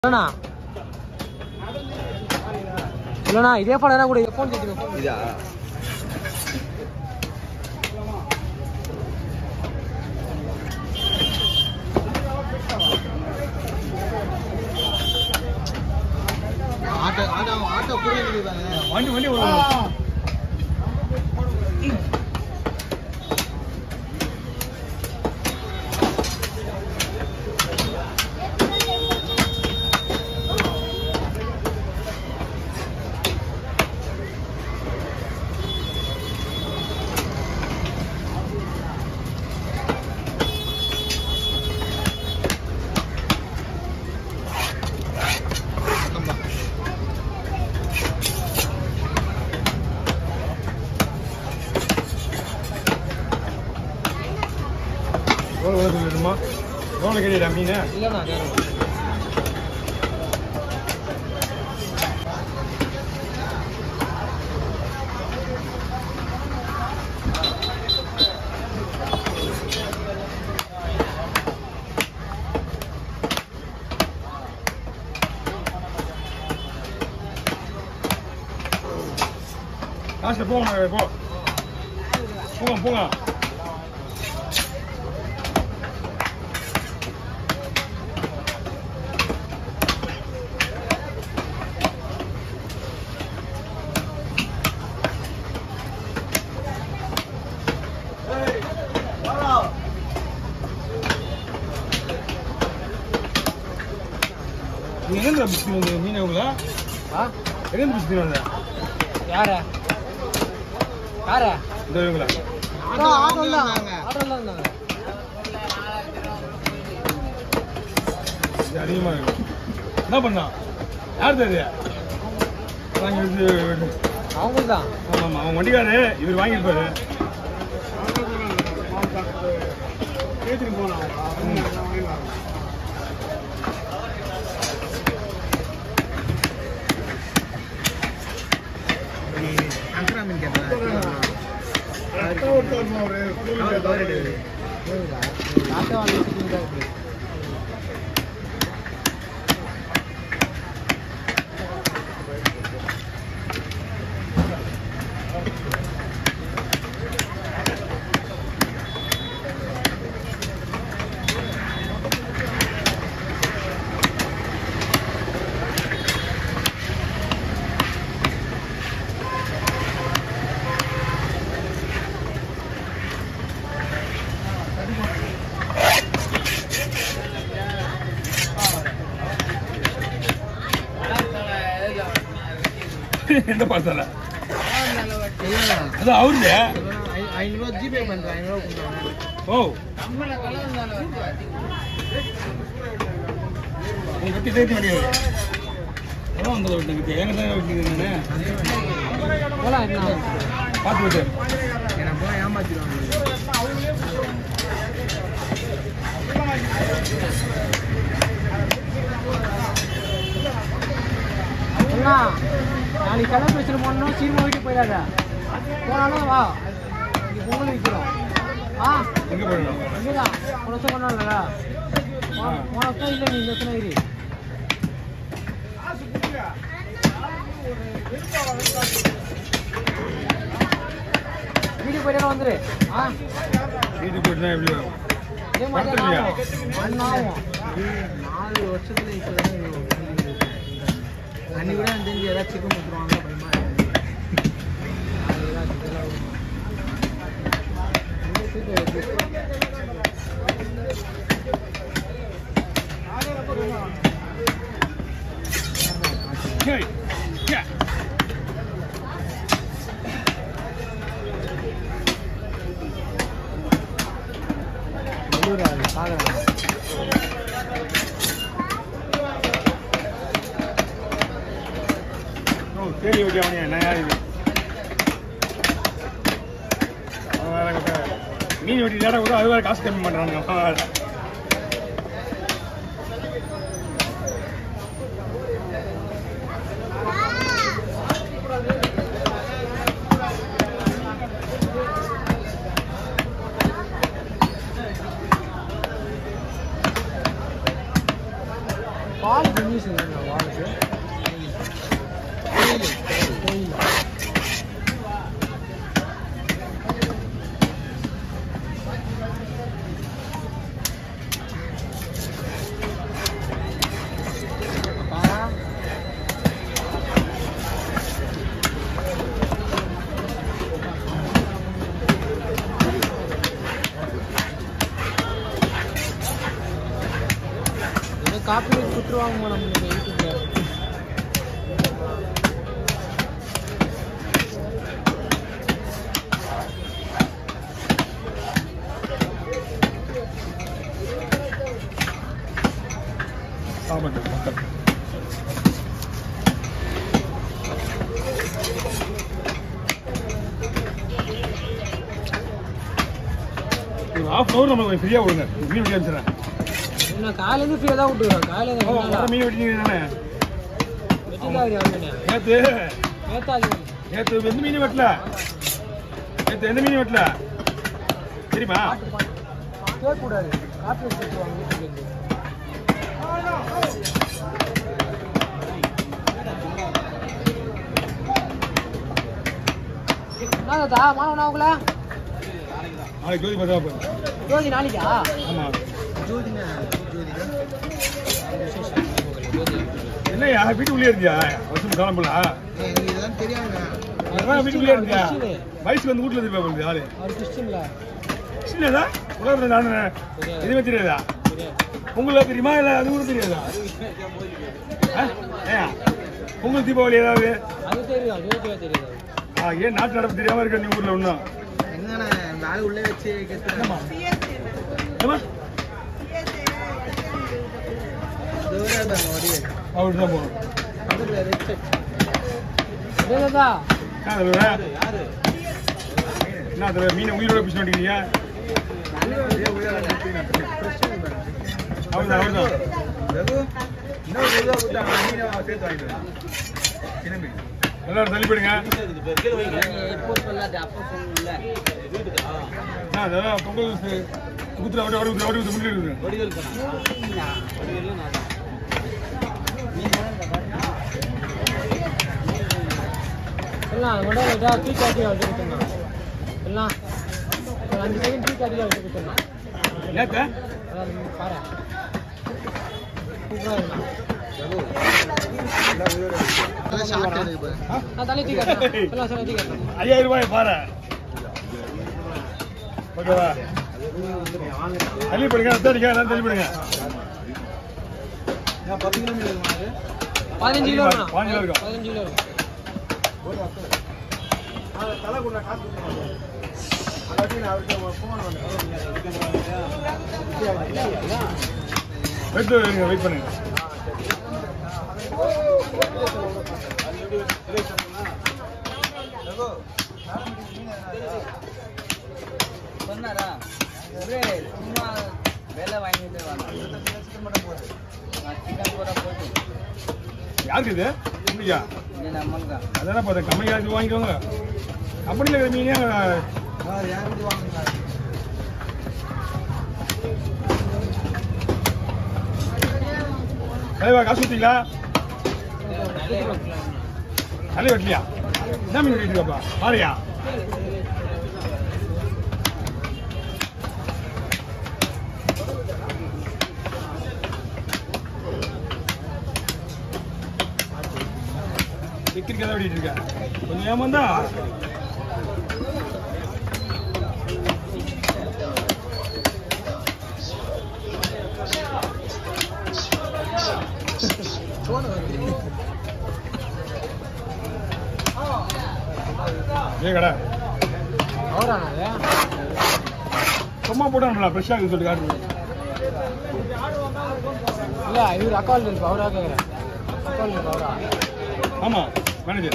இல்லண்ணா இல்லண்ணா இதே ஃபோன் என்ன கூட ஃபோன் கேட்டுங்க இதா ஆட்டோ ஆட்டோ ஆட்டோ புரியுது வண்டி வண்டி எவ்வளோ விலை சொல்லிடுமா எவ்வளோ கேட்டா மீன் இல்லண்ணா கேட்கணும் லாஸ்ட்டில் போங்க போ போங்க போங்க நீ எங்கேருந்து பிடிச்சிட்டு வந்து மீன் உங்களை ஆ எங்கேருந்து பிடிச்சிட்டு வந்த யார யார இந்த இவங்கள ஆட்டோ ஆட்டோ இல்ல ஆட்டோ இல்ல இருந்தாங்க இது அதிகமாக இருக்கு என்ன பண்ணா யார் தெரியுது வாங்கி வந்து அவங்க தான் ஆமாம் ஆமாம் அவன் வண்டிக்காரு இவர் வாங்கியிருப்பாரு அங்கரா மீன் கேட்டா ஆட்டோ வாங்கி எந்த பார்த்தால அதான் அவருது ஐநூறுவா ஜிபே பண்றேன் ஐநூறுவா கொடுக்குறேன் ஓ நீ கட்டி சேர்த்து வண்டியாது அதான் வந்ததை விட்டு கட்டி எங்க தான் விட்டு போலாம் என்ன பார்த்து விட்டு என்ன போய் ஏமாத்திடுவாங்க அண்ணா நாளைக்கு கடை பிரச்சனை பண்ணணும் சீக்கிரமா வீட்டுக்கு போயிடாத போனாலும் வா இன்னைக்கு பொங்கல் விற்கிறோம் ஆ எங்க போயிடணும் இங்கதான் போன வருஷம் கொண்டாடல போன போன வருஷம் இல்லை நீ இந்த வருஷம் இரு வீட்டுக்கு போயிட்டு வந்துரு ஆ வீட்டுக்கு போயிட்டு தான் எப்படி வரும் இதே மாதிரி தான் ஆகும் மண் ஆகும் நாலு வருஷத்துல இப்பதான் இவ்வளவு மீன் இருக்கு. அன்னைக்கு கூட எனக்கு தெரிஞ்சு ஏதாவது சிக்கன் கொடுத்துருவாங்க பயமா இருக்கு. நாலு ஏதாவது இதெல்லாம் இந்த சீட்டு இருக்கு. ஏய், ஏ. வெளியூர் ஆளு, பார்க்கறேன். ஓ, தேடி ஓட்டி அவனே என்ன யார் இது அவன் வேற கிட்ட மீன் வெட்டி லேட்டாக கூட அது வேற காசு கம்மி பண்ணுறானுங்க அவன் வேற. பால் ஃபினிஷிங் என்ன வாளுக்கு கோயில் பாரா ஏதோ காப்பி கொடுத்துருவாங்க நம்மளுக்கு யூடியூப்ல ஆமாம் மக்கள் ஒரு ஹாஃப் ஹவர் நம்மளுக்கு ஃப்ரீயாக விடுங்க மீன் வெட்டி அனுப்பிச்சிடுறேன் என்ன காலையில ஃப்ரீயாக தான் விட்டுருவேன் காலையில ஓ, வர மீன் வெட்டினீங்க தானே வெட்டிக்காரி வந்து நேற்று நேத்தாஜி நேற்று எந்த மீன் வெட்டல நேற்று எந்த மீன் வெட்டல தெரியுமா கேட்கக்கூடாது காப்பி கொடுத்துருவாங்க வீட்டுக்கு என்னதா மாணவனா உங்கள நாளைக்கு ஜோதி பார்த்தா போதும் ஜோதி நாளைக்கா ஆமாம் ஜோதினா ஜோதிடா என்னய்யா வீட்டுக்குள்ளேயே இருந்தியா வருஷம் காலம் போல எனக்கு இதெல்லாம் தெரியாதுண்ணா அதான் வீட்டுக்குள்ளேயே இருந்தியா வயசுக்கு வந்து வீட்டில் இருப்பா உங்களுக்கு ஆளு அவர் கிறிஸ்டின்ல சின்னதா உலகத்தில் நான் எதுவுமே தெரியாதா தெரியாது உங்களுக்கு தெரியுமா இல்லை அது கூட தெரியாதா ஆ? ஏன் பொங்கல் தீபாவளி ஏதாவது அது தெரியும் ஜோதியா தெரியாது ஆ, ஏன் நாட்டு நடப்பு தெரியாம இருக்க நீ ஊர்ல ஒன்றும் எங்கண்ணா இந்த ஆள் உள்ளே வச்சு கெத்துறேன் ஏமா தூரம் வடிவே அவரு தான் போகணும் பக்கத்தில் ரெட் தேதா என்ன தலைவர் என்ன தலைவர் மீனை உயிரோட பிடிச்சு மாட்டேங்கிறீங்க அவர் தான் அவர் தான் எல்லாரும் தள்ளிப்படுங்க எப்போ சொல்லாது அப்போ சொன்ன ஆ, அதான் பொங்கல் குத்துற வடி வடி வடி வடி முடிவு எல்லாம் கூட இதா டீ காட்டி வந்து கொடுத்துருந்தான் எல்லாம் ஒரு அஞ்சு செகண்ட் டீ காட்டி வந்து கொடுத்துருந்தான் ஏத்த அதான் பாரு சூப்பராக இருந்தான் ஷார்ட் எடுக்கு பாரு ஆ? நான் தலை டீ காட்டுறேன் எல்லாம் சார் டீ காட்டுறேன் ஐயாயிரம் ரூபாய் பாரு ஓகேவா தள்ளிப்படுங்க தேடிங்க எல்லாம் தள்ளிப்படுங்க பத்து கிலோமீட்டர் வாங்க பதினஞ்சு கிலோ இருக்கும் பதினஞ்சு கிலோ இருக்கும். பதினஞ்சு கிலோ இருக்கும் வெயிட் பண்ணுங்க வெயிட் பண்ணுங்க சொன்னாரா ஒரே சும்மா வேலை வாங்கிட்டு வாங்க சிக்கன் கூட போட்டு யாருக்கு இது உங்களுக்கா இது நம்மளுக்கு அதானே பார்த்தேன் கம்பெனி இது வாங்கிக்கோங்க கம்பெனியில் இருக்கிற மீனே யாருக்கு வாங்குங்க தலைவா காசு கொடுத்தீங்களா தலை வெட்டலையா என்ன மீன் வெட்டிருக்காப்பா பாருயா டிக்கெட் கதை வெட்டிட்டு இருக்க கொஞ்சம் ஏமாந்தா ஏ கடை அவரானா அது சும்மா போட்டான்ல ஃப்ரெஷ்ஷாக சொல்லிட்டு காட்டு இல்ல இவர் அக்கௌண்ட் இருக்கு அவரா கேக்குறேன் அக்கௌண்ட் இருக்கு அவரா ஆமா மேனேஜர்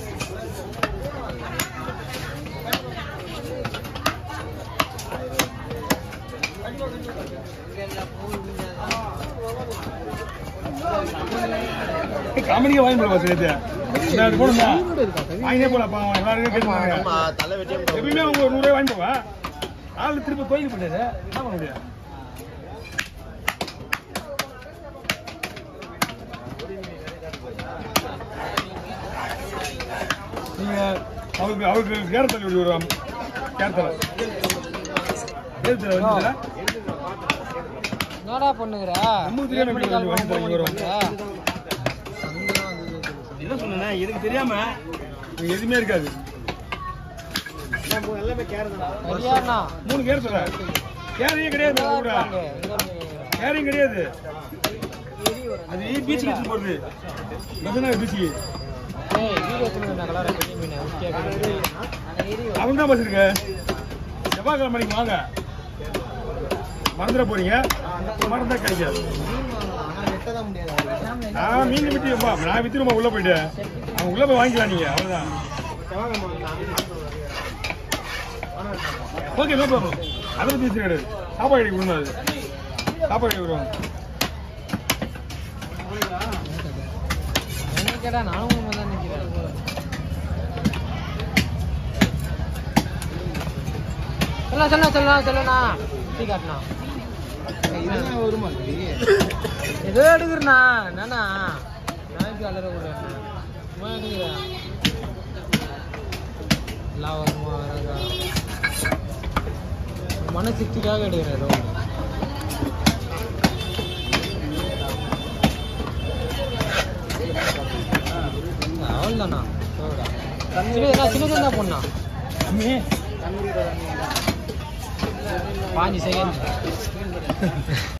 காமெடியா வாங்கி போல பாஸ் நேத்து நான் போடுங்க உயிரோட இருக்கா கவி? வாங்கினே போலப்பா எல்லாரும் கேட்டுருந்தாங்க எப்பயுமே அவங்க ஒரு நூறுரூவா வாங்கி போவா ஆள் திருப்பி கோயிலுக்கு போயிட்டாரு என்ன பண்ண முடியும் பாருங்க அவருக்கு அவருக்கு கேரத்தலை இப்படி வருவான் கேரத்தலை கேரத்தலை வந்து என்னடா பண்ணுகிற நமக்கு தெரியாம எப்படி ஏழு மணிக்கு வாங்கி கால் வரும். பண்ணுகிற? என்ன சொன்னேன்னா எனக்கு தெரியாம இங்க எதுவுமே இருக்காது சரியாண்ணா மூணு கேரத்தலை கேரையே கிடையாது நம்ம கூட வாங்க, எங்க இருந்து? கேரையும் கிடையாது அது பீச்சுக்கு எடுத்துட்டு போறது பசங்க பீச்சுக்கு ஏய், வீடியோ எடுத்துன்னு கலர பெரிய மீன் உச்சியா கிடையாது. அவன் தான் பஸ் இருக்கு செவ்வாய்க்கிழமை மணிக்கு வாங்க மறந்துட போறீங்க மறந்தா கிடைக்காது நான் மீன் விட்டுப்பா நான் வித்துருமா உள்ள போயிட்டு அவன் உள்ள போய் வாங்கிக்கலாம் நீங்க அவ்வளவுதான் ஓகே நோ ப்ராப்ளம் அதை பத்தி பிரச்சனை கிடையாது சாப்பாடு கடைக்கு விடணும் அது சாப்பாடு கடைக்கு விடுவாங்க என்ன கேட்டா நானும் உண்மை தான் நினைக்கிறேன் சொல்ல சொல்ல சொல்ல சொல்லண்ணா சுத்தி காட்டுண்ணா வருமா ஏதோ எடுக்கிறண்ணா என்னண்ணா நாய்க்கு அலற விடுறேன் சும்மா எடுக்கிறேன் எல்லாம் வருமா வராதா மன சிக்ஸ்டிக்காக எடுக்கிறேன் ஏதோ ஒண்ணு. அவ்வளோதாண்ணா சின்னதுண்ணா சின்னது தான் பொண்ணா பாஞ்சு செகண்ட்